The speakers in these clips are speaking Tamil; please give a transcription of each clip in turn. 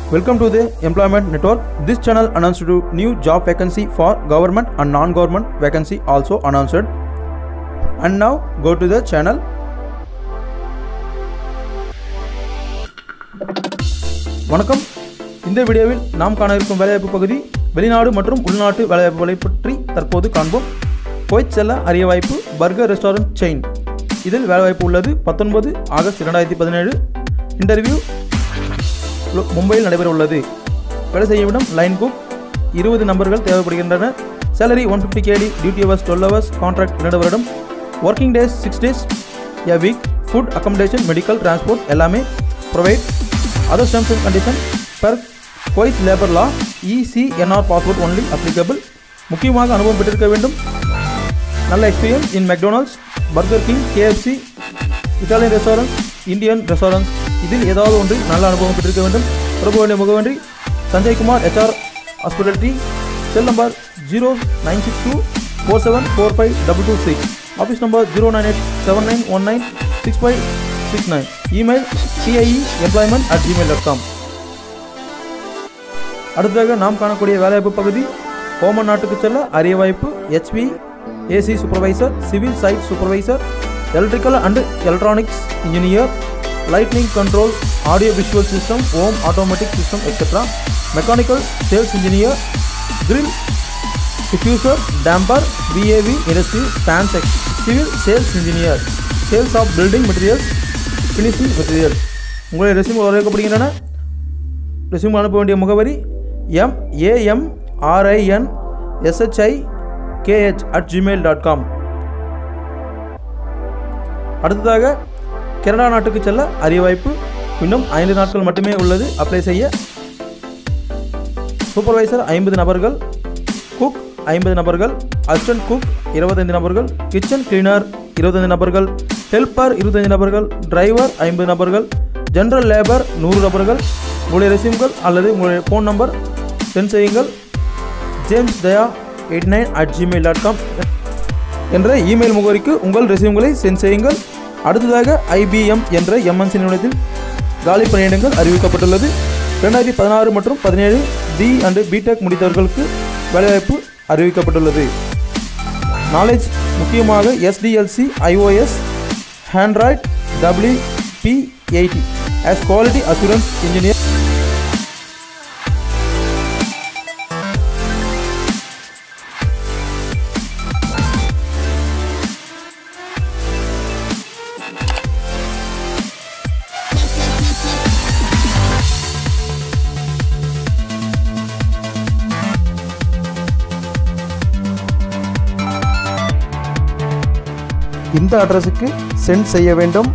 Welcome to the Employment Network. This channel announced to new job vacancy for government and non-government vacancy also announced. And now go to the channel. வணக்கம் இந்த வீடியோவில் நாம் காண இருக்கும் வேலைவாய்ப்பு பகுதி வெளிநாடு மற்றும் உள்நாட்டு வேலைவாய்ப்புகளை பற்றி தற்போது காண்போம் குவைத் செல்ல அரிய வாய்ப்பு பர்கர் ரெஸ்டாரண்ட் செயின் இதில் வேலைவாய்ப்பு உள்ளது பத்தொன்பது ஆகஸ்ட் இரண்டாயிரத்தி பதினேழு இன்டர்வியூ லோ- மும்பையில் நடைபெற உள்ளது வேலை செய்யும் இடம் லைன் குக் இருபது நபர்கள் தேவைப்படுகின்றன salary one fifty KD duty hours twelve hours contract இரண்டு வருடம் working days six days a week food accommodation medical transport எல்லாமே provide other terms and condition per Kuwait labour law ECNR passport only applicable முக்கியமாக அனுபவம் பெற்றிருக்க வேண்டும் நல்ல experience in McDonald's Burger King KFC Italian restaurant Indian restaurant இதில் ஏதாவது ஒன்றில் நல்ல அனுபவம் பெற்றிருக்க வேண்டும் தொடர்பு வேண்டிய முகவரி Sanjaykumar HR hospitality cell number zero nine six two four seven four five double two six office number zero nine eight seven nine one nine six five six nine email CIE employment at Gmail dot com அடுத்ததாக நாம் காணக்கூடிய வேலைவாய்ப்பு பகுதி ஓமன் நாட்டுக்கு செல்ல அரிய வாய்ப்பு HP AC supervisor civil site supervisor electrical and electronics engineer lightning control audio visual system home automatic system etcetera mechanical sales engineer grill diffuser damper VAV industry ஸ்டான்செக் civil sales engineer sales of building materials finishing material உங்களுடைய ரெசியூம் வரவேற்கப்படுகின்றன ரெசியூம் அனுப்ப வேண்டிய முகவரி M AM RIN SHI KH at Gmail dot com அடுத்ததாக கனடா நாட்டுக்கு செல்ல அரிய வாய்ப்பு இன்னும் ஐந்து நாட்கள் மட்டுமே உள்ளது அப்ளை செய்ய சூப்பர்வைசர் ஐம்பது நபர்கள் குக் ஐம்பது நபர்கள் அசிஸ்டன்ட் குக் இருபத்தைந்து நபர்கள் கிச்சன் கிளீனர் இருபத்தைந்து நபர்கள் ஹெல்ப்பர் இருபத்தைந்து நபர்கள் டிரைவர் ஐம்பது நபர்கள் ஜெனரல் லேபர் நூறு நபர்கள் உங்களுடைய ரெசியூம்கள் அல்லது உங்களுடைய ஃபோன் நம்பர் சென்ட் செய்யுங்கள் James Daya eight nine at Gmail dot com என்ற இமெயில் முகவரிக்கு உங்கள் ரெசியூம்களை சென்ட் செய்யுங்கள் அடுத்ததாக ஐபிஎம் என்ற எம்என்சி நிறுவனத்தில் காலி பணியிடங்கள் அறிவிக்கப்பட்டுள்ளது ரெண்டாயிரத்தி பதினாறு மற்றும் பதினேழு டி அண்டு பிடெக் முடித்தவர்களுக்கு வேலைவாய்ப்பு அறிவிக்கப்பட்டுள்ளது நாலேஜ் முக்கியமாக SDLC iOS Android W P eighty as quality assurance engineer இந்த அட்ரஸுக்கு சென்ட் செய்ய வேண்டும்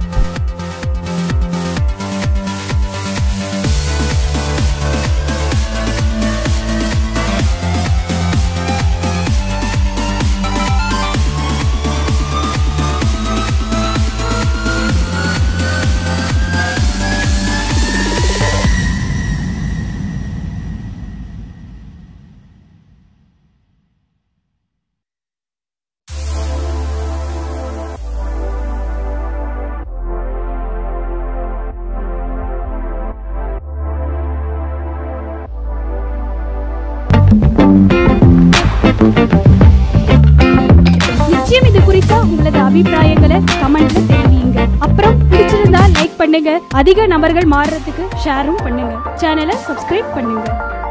நிச்சயம் இது குறித்த உங்களது அபிப்பிராயங்களை கமெண்ட்ல தெரிவிங்க அப்புறம் பிடிச்சிருந்தா லைக் பண்ணுங்க அதிக நபர்கள் மாறுறதுக்கு ஷேரும் பண்ணுங்க சேனலை சப்ஸ்கிரைப் பண்ணுங்க